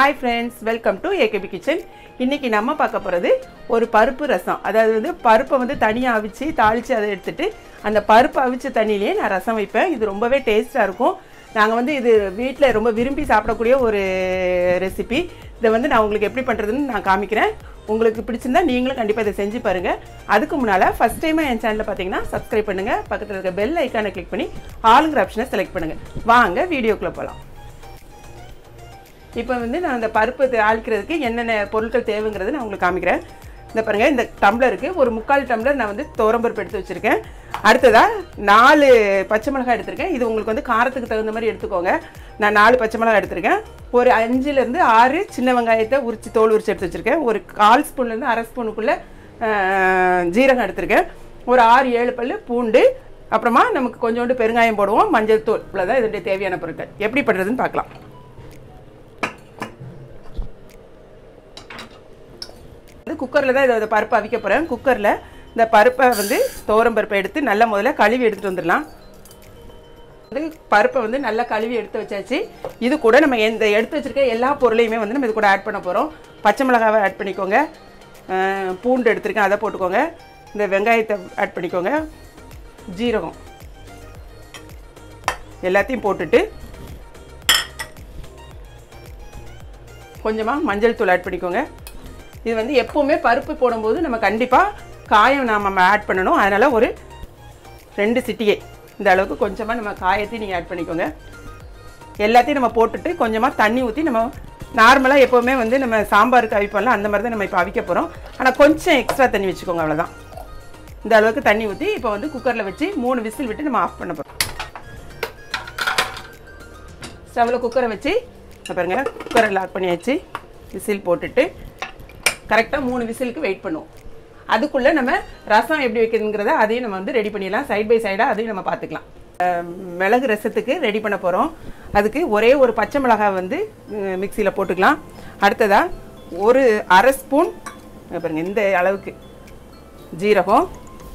Hi friends welcome to AKP kitchen இன்றைக்கி நம்ம பார்க்க போகிறது ஒரு பருப்பு ரசம் அதாவது வந்து பருப்பை வந்து தனியாக அவிச்சு தாளித்து அதை எடுத்துட்டு அந்த பருப்பு அவிச்ச தண்ணியிலேயே நான் ரசம் வைப்பேன் இது ரொம்பவே டேஸ்ட்டாக இருக்கும் நாங்கள் வந்து இது வீட்டில் ரொம்ப விரும்பி சாப்பிடக்கூடிய ஒரு ரெசிபி இதை வந்து நான் உங்களுக்கு எப்படி பண்ணுறதுன்னு நான் காமிக்கிறேன் உங்களுக்கு பிடிச்சிருந்தா நீங்களும் கண்டிப்பாக இதை செஞ்சு பாருங்கள் அதுக்கு முன்னால் ஃபஸ்ட் டைமாக என் சேனலில் பார்த்தீங்கன்னா சப்ஸ்கிரைப் பண்ணுங்கள் பக்கத்தில் இருக்க பெல் ஐக்கானை கிளிக் பண்ணி ஆளுங்கிற ஆப்ஷனை செலக்ட் பண்ணுங்கள் வாங்க வீடியோக்குள்ளே போகலாம் இப்போ வந்து நான் அந்த பருப்பு தாளிக்கிறதுக்கு என்னென்ன பொருட்கள் தேவைங்கிறது நான் உங்களுக்கு காமிக்கிறேன் இந்த பாருங்கள் இந்த டம்ளருக்கு ஒரு முக்கால் டம்ளர் நான் வந்து துவரம்பருப்பு எடுத்து வச்சுருக்கேன் அடுத்ததாக நாலு பச்சை மிளகாய் எடுத்திருக்கேன் இது உங்களுக்கு வந்து காரத்துக்கு தகுந்த மாதிரி எடுத்துக்கோங்க நான் நாலு பச்சை மிளகாய் எடுத்திருக்கேன் ஒரு அஞ்சுலேருந்து ஆறு சின்ன வெங்காயத்தை உரித்து தோல் உரித்து எடுத்து வச்சுருக்கேன் ஒரு கால் ஸ்பூன்லேருந்து அரை ஸ்பூனுக்குள்ளே ஜீரகம் எடுத்திருக்கேன் ஒரு ஆறு ஏழு பல் பூண்டு அப்புறமா நமக்கு கொஞ்சோண்டு பெருங்காயம் போடுவோம் மஞ்சள் தூள் இவ்வளோதான் இதனுடைய தேவையான பொருட்கள் எப்படி பண்ணுறதுன்னு பார்க்கலாம் வந்து குக்கரில் தான் இதை பருப்பு அவிக்க போகிறேன் குக்கரில் இந்த பருப்பை வந்து துவரம் பருப்பை எடுத்து நல்லா முதல்ல கழுவி எடுத்துகிட்டு வந்துடலாம் வந்து பருப்பை வந்து நல்லா கழுவி எடுத்து வச்சாச்சு இது கூட நம்ம இந்த எடுத்து வச்சுருக்க எல்லா பொருளையுமே வந்து நம்ம இது கூட ஆட் பண்ண போகிறோம் பச்சை மிளகாவை ஆட் பண்ணிக்கோங்க அஹ் பூண்டு எடுத்துருக்கேன் அதை போட்டுக்கோங்க இந்த வெங்காயத்தை ஆட் பண்ணிக்கோங்க ஜீரகம் எல்லாத்தையும் போட்டுட்டு கொஞ்சமாக மஞ்சள் தூள் ஆட் பண்ணிக்கோங்க இது வந்து எப்போவுமே பருப்பு போடும்போது நம்ம கண்டிப்பாக காயம் நம்ம ஆட் பண்ணணும் அதனால் ஒரு ரெண்டு சிட்டிகை இந்த அளவுக்கு கொஞ்சமாக நம்ம காயத்தையும் நீங்கள் ஆட் பண்ணிக்கோங்க எல்லாத்தையும் நம்ம போட்டுட்டு கொஞ்சமாக தண்ணி ஊற்றி நம்ம நார்மலாக எப்போவுமே வந்து நம்ம சாம்பாருக்கு அவிப்போம்ல அந்த மாதிரி தான் நம்ம இப்போ அவிக்க போகிறோம் ஆனால் கொஞ்சம் எக்ஸ்ட்ரா தண்ணி வச்சுக்கோங்க அவ்வளோதான் இந்த அளவுக்கு தண்ணி ஊற்றி இப்போ வந்து குக்கரில் வச்சு மூணு விசில் விட்டு நம்ம ஆஃப் பண்ண போகிறோம் ஸ்டவ்வில் குக்கரை வச்சு இங்க பாருங்க குக்கரை லாக் பண்ணியாச்சு விசில் போட்டுட்டு கரெக்டாக மூணு விசிலுக்கு வெயிட் பண்ணுவோம் அதுக்குள்ளே நம்ம ரசம் எப்படி வைக்கிறதுங்கிறத அதையும் நம்ம வந்து ரெடி பண்ணிடலாம் சைட் பை சைடாக அதையும் நம்ம பார்த்துக்கலாம் அஹ் மிளகு ரசத்துக்கு ரெடி பண்ண போகிறோம் அதுக்கு ஒரே ஒரு பச்சை மிளகாய் வந்து மிக்சியில் போட்டுக்கலாம் அடுத்ததாக ஒரு அரை ஸ்பூன் இங்க பாருங்க இந்த அளவுக்கு ஜீரகம்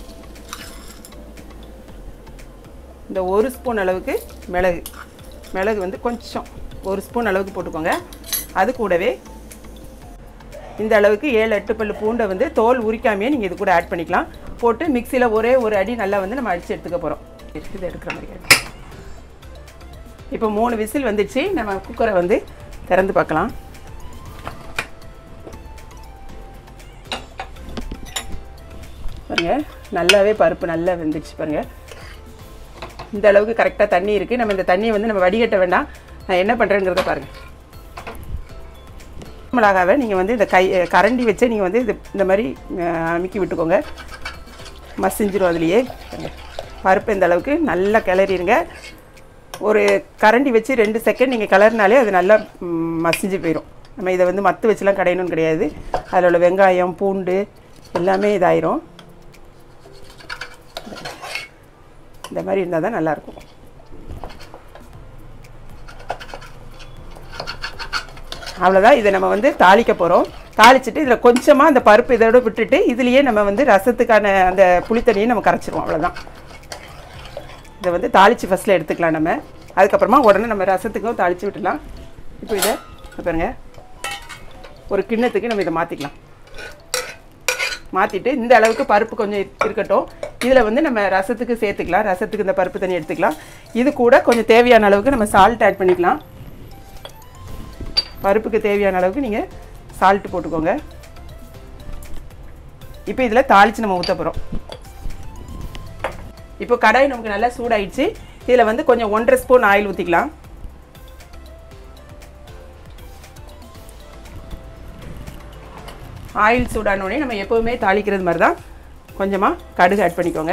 இந்த ஒரு ஸ்பூன் அளவுக்கு மிளகு மிளகு வந்து கொஞ்சம் ஒரு ஸ்பூன் அளவுக்கு போட்டுக்கோங்க அது கூடவே இந்த அளவுக்கு ஏழு எட்டு பல்லு பூண்டை வந்து தோல் உரிக்காமையே நீங்கள் இது கூட ஆட் பண்ணிக்கலாம் போட்டு மிக்சியில் ஒரே ஒரு அடி நல்லா வந்து நம்ம அடித்து எடுத்துக்க போகிறோம் இது எடுக்கிற மாதிரி இருக்கு. இப்போ மூணு விசில் வந்துடுச்சு நம்ம குக்கரை வந்து திறந்து பார்க்கலாம் பாருங்க நல்லாவே பருப்பு நல்லா வெந்துடுச்சு பாருங்கள் இந்த அளவுக்கு கரெக்டாக தண்ணி இருக்குது நம்ம இந்த தண்ணியை வந்து நம்ம வடிகட்ட வேண்டாம் நான் என்ன பண்ணுறேங்கிறத பாருங்கள் மிளகாவை நீங்கள் வந்து இந்த கை கரண்டி வச்சே நீங்கள் வந்து இது இந்த மாதிரி அஹ், அமுக்கி விட்டுக்கோங்க மசிஞ்சிரும் அதுலேயே பருப்பு இந்த அளவுக்கு நல்லா கிளறிடுங்க ஒரு கரண்டி வச்சு ரெண்டு செகண்ட் நீங்கள் கிளறினாலே அது நல்லா ம், மசிஞ்சு போயிடும் நம்ம இதை வந்து மத்து வச்சுலாம் கடையணும்னு கிடையாது அதில் உள்ள வெங்காயம் பூண்டு எல்லாமே இதாயிரும் இந்த மாதிரி இருந்தால் தான் நல்லாயிருக்கும் அவ்வளோதான் இதை நம்ம வந்து தாளிக்க போகிறோம் தாளிச்சிட்டு இதில் கொஞ்சமாக அந்த பருப்பு இதோட விட்டுட்டு இதுலேயே நம்ம வந்து ரசத்துக்கான அந்த புளித்தண்ணியை நம்ம கரைச்சிருவோம் அவ்வளோதான் இதை வந்து தாளித்து ஃபஸ்ட்டில் எடுத்துக்கலாம் நம்ம அதுக்கப்புறமா உடனே நம்ம ரசத்துக்கும் தாளித்து விட்டுலாம் இப்போ இதை இங்க பாருங்க ஒரு கிண்ணத்துக்கு நம்ம இதை மாற்றிக்கலாம் மாற்றிட்டு இந்த அளவுக்கு பருப்பு கொஞ்சம் இரு- இருக்கட்டும் இதில் வந்து நம்ம ரசத்துக்கு சேர்த்துக்கலாம் ரசத்துக்கு இந்த பருப்பு தண்ணி எடுத்துக்கலாம் இது கூட கொஞ்சம் தேவையான அளவுக்கு நம்ம சால்ட் ஆட் பண்ணிக்கலாம் பருப்புக்கு தேவையான அளவுக்கு நீங்கள் சால்ட் போட்டுக்கோங்க இப்போ இதில் தாளித்து நம்ம ஊற்ற போகிறோம் இப்போ கடாய் நமக்கு நல்லா சூடாயிடுச்சு இதில் வந்து கொஞ்சம் ஒன்றரை ஸ்பூன் ஆயில் ஊற்றிக்கலாம் ஆயில் சூடானோடனே நம்ம எப்போவுமே தாளிக்கிறது மாதிரி தான் கொஞ்சமாக கடுகு ஆட் பண்ணிக்கோங்க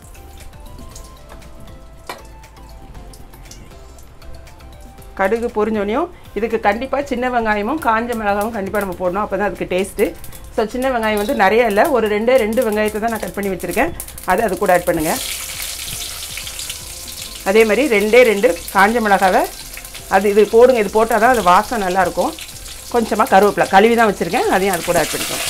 கடுகு பொரிஞ்சோனையும் இதுக்கு கண்டிப்பாக சின்ன வெங்காயமும் காஞ்ச மிளகாவும் கண்டிப்பாக நம்ம போடணும் அப்போ தான் அதுக்கு டேஸ்ட்டு ஸோ சின்ன வெங்காயம் வந்து நிறைய இல்லை ஒரு ரெண்டே ரெண்டு வெங்காயத்தை தான் நான் கட் பண்ணி வச்சுருக்கேன் அதை அது கூட ஆட் பண்ணுங்கள் அதே மாதிரி ரெண்டே ரெண்டு காஞ்ச மிளகாவை அது இது போடுங்க இது போட்டால் தான் அது வாசம் நல்லாயிருக்கும் கொஞ்சமாக கருவேப்பிலை கழுவி தான் வச்சுருக்கேன் அதையும் அது கூட ஆட் பண்ணிக்கோங்க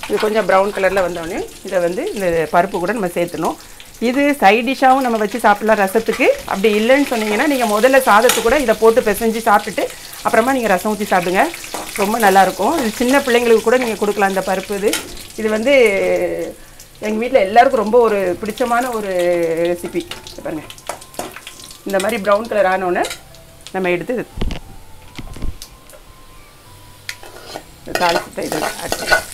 இது கொஞ்சம் ப்ரௌன் கலரில் வந்தோடனே இதை வந்து இந்த பருப்பு கூட நம்ம சேர்த்துணும் இது சைட் டிஷ்ஷாகவும் நம்ம வச்சு சாப்பிடலாம் ரசத்துக்கு அப்படி இல்லைன்னு சொன்னீங்கன்னா நீங்கள் முதல்ல சாதத்து கூட இதை போட்டு பிசைஞ்சு சாப்பிட்டுட்டு அப்புறமா நீங்கள் ரசம் ஊற்றி சாப்பிடுங்க ரொம்ப நல்லாயிருக்கும் இது சின்ன பிள்ளைங்களுக்கு கூட நீங்கள் கொடுக்கலாம் இந்த பருப்பு இது இது வந்து எங்கள் வீட்டில் எல்லாருக்கும் ரொம்ப ஒரு பிடிச்சமான ஒரு ரெசிபி பாருங்கள் இந்த மாதிரி ப்ரௌன் கலர் ஆனோடனே நம்ம எடுத்து இது தாளிச்சிட்ட இதை ஆட் பண்ணலாம்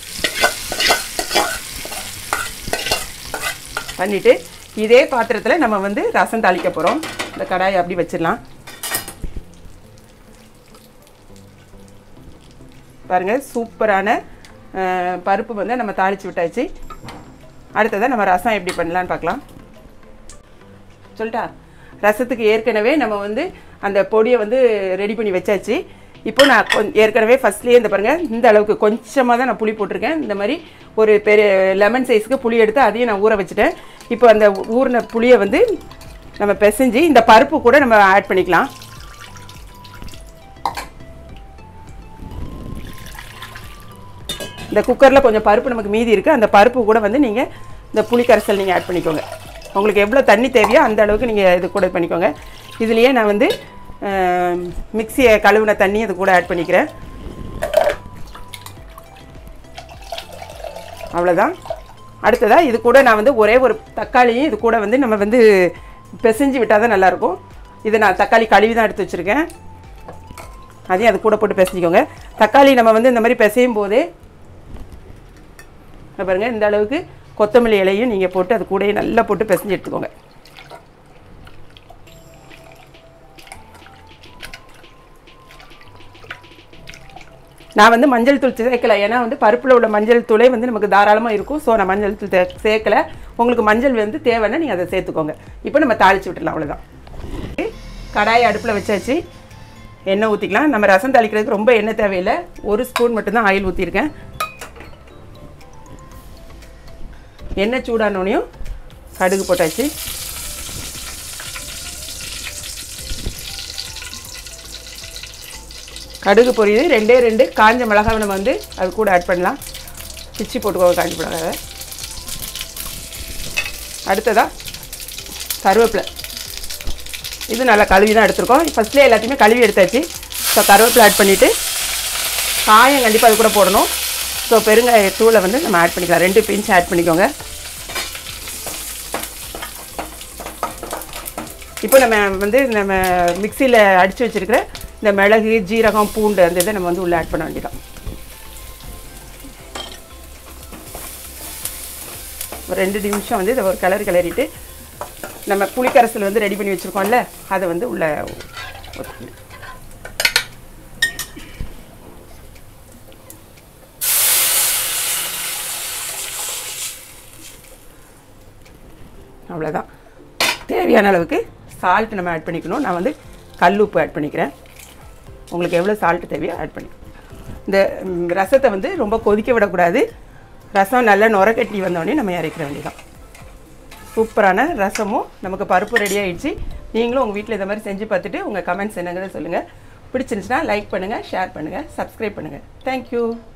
பண்ணிவிட்டு இதே பாத்திரத்தில் நம்ம வந்து ரசம் தாளிக்க போகிறோம் இந்த கடாயை அப்படி வச்சிடலாம் பாருங்கள் சூப்பரான அஹ், பருப்பு வந்து நம்ம தாளித்து விட்டாச்சு அடுத்ததாக நம்ம ரசம் எப்படி பண்ணலான்னு பார்க்கலாம் சொல்லிட்டா ரசத்துக்கு ஏற்கனவே நம்ம வந்து அந்த பொடியை வந்து ரெடி பண்ணி வச்சாச்சு இப்போ நான் கொஞ் ஏற்கனவே ஃபஸ்ட்லேயே இந்த பாருங்கள் இந்த அளவுக்கு கொஞ்சமாக தான் நான் புளி போட்டிருக்கேன் இந்த மாதிரி ஒரு பெரிய லெமன் சைஸ்க்கு புளி எடுத்து அதையும் நான் ஊற வச்சுட்டேன் இப்போ அந்த ஊறின புளியை வந்து நம்ம பிசைஞ்சு இந்த பருப்பு கூட நம்ம ஆட் பண்ணிக்கலாம் இந்த குக்கரில் கொஞ்சம் பருப்பு நமக்கு மீதி இருக்குது அந்த பருப்பு கூட வந்து நீங்கள் இந்த புளி கரைசல் நீங்கள் ஆட் பண்ணிக்கோங்க உங்களுக்கு எவ்வளோ தண்ணி தேவையோ அந்த அளவுக்கு நீங்கள் இது கூட பண்ணிக்கோங்க இதுலேயே நான் வந்து மிக்சியை கழுவின தண்ணி அது கூட ஆட் பண்ணிக்கிறேன் அவ்வளோதான் அடுத்ததாக இது கூட நான் வந்து ஒரே ஒரு தக்காளியும் இது கூட வந்து நம்ம வந்து பிசைஞ்சு விட்டால் தான் நல்லாயிருக்கும் இது நான் தக்காளி கழுவி தான் எடுத்து வச்சுருக்கேன் அதையும் அது கூட போட்டு பிசைஞ்சிக்கோங்க தக்காளி நம்ம வந்து இந்த மாதிரி பிசையும் போதே இங்க பாருங்க இந்த அளவுக்கு கொத்தமல்லி இலையும் நீங்கள் போட்டு அது கூடயே நல்லா போட்டு பிசைஞ்சு எடுத்துக்கோங்க நான் வந்து மஞ்சள் தூள் சேர்க்கல ஏன்னா வந்து பருப்பில் உள்ள மஞ்சள் தூளே வந்து நமக்கு தாராளமாக இருக்கும் ஸோ நான் மஞ்சள் தூள் தே- சேர்க்கல உங்களுக்கு மஞ்சள் வந்து தேவைன்னா நீங்கள் அதை சேர்த்துக்கோங்க இப்போ நம்ம தாளித்து விட்டுடலாம் அவ்வளோதான் கடாயை அடுப்பில் வச்சாச்சு எண்ணெய் ஊற்றிக்கலாம் நம்ம ரசம் தாளிக்கிறதுக்கு ரொம்ப எண்ணெய் தேவையில்லை ஒரு ஸ்பூன் மட்டும்தான் ஆயில் ஊற்றிருக்கேன் எண்ணெய் சூடானோனையும் கடுகு போட்டாச்சு கடுகு பொரியுது ரெண்டே ரெண்டு காஞ்ச மிளகாவை நம்ம வந்து அது கூட ஆட் பண்ணலாம் பிச்சு போட்டுக்கோங்க காஞ்ச மிளகாவை அடுத்ததா கருவேப்பிலை இது நல்லா கழுவி தான் எடுத்திருக்கோம் ஃபஸ்ட்லேயே எல்லாத்தையுமே கழுவி எடுத்தாச்சு ஸோ கருவேப்பிலை ஆட் பண்ணிவிட்டு காயம் கண்டிப்பாக அது கூட போடணும் ஸோ பெருங்காய தூளை வந்து நம்ம ஆட் பண்ணிக்கலாம் ரெண்டு பிஞ்ச் ஆட் பண்ணிக்கோங்க இப்போ நம்ம வந்து நம்ம மிக்சியில் அடித்து வச்சிருக்கிற இந்த மிளகு ஜீரகம் பூண்டு அந்த இதை நம்ம வந்து உள்ளே ஆட் பண்ண வேண்டியதான் ஒரு ரெண்டு நிமிஷம் வந்து இதை ஒரு கிளறி கிளறிட்டு நம்ம புளிக்கரசல் வந்து ரெடி பண்ணி வச்சுருக்கோம்ல அதை வந்து உள்ளே ஊத்திக்கணும். அவ்வளோதான் தேவையான அளவுக்கு சால்ட் நம்ம ஆட் பண்ணிக்கணும் நான் வந்து கல் உப்பு ஆட் பண்ணிக்கிறேன் உங்களுக்கு எவ்வளோ சால்ட் தேவையோ ஆட் பண்ணி இந்த ம், ரசத்தை வந்து ரொம்ப கொதிக்க விடக்கூடாது ரசம் நல்லா நுரக்கட்டி வந்தோடனே நம்ம இறக்கிற வேண்டியதான் சூப்பரான ரசமும் நமக்கு பருப்பு ரெடி ஆயிடுச்சு நீங்களும் உங்கள் வீட்டில் இந்த மாதிரி செஞ்சு பார்த்துட்டு உங்கள் கமெண்ட்ஸ் என்னங்கிறத சொல்லுங்கள் பிடிச்சிருந்துச்சுன்னா லைக் பண்ணுங்கள் ஷேர் பண்ணுங்கள் சப்ஸ்கிரைப் பண்ணுங்கள் தேங்க்யூ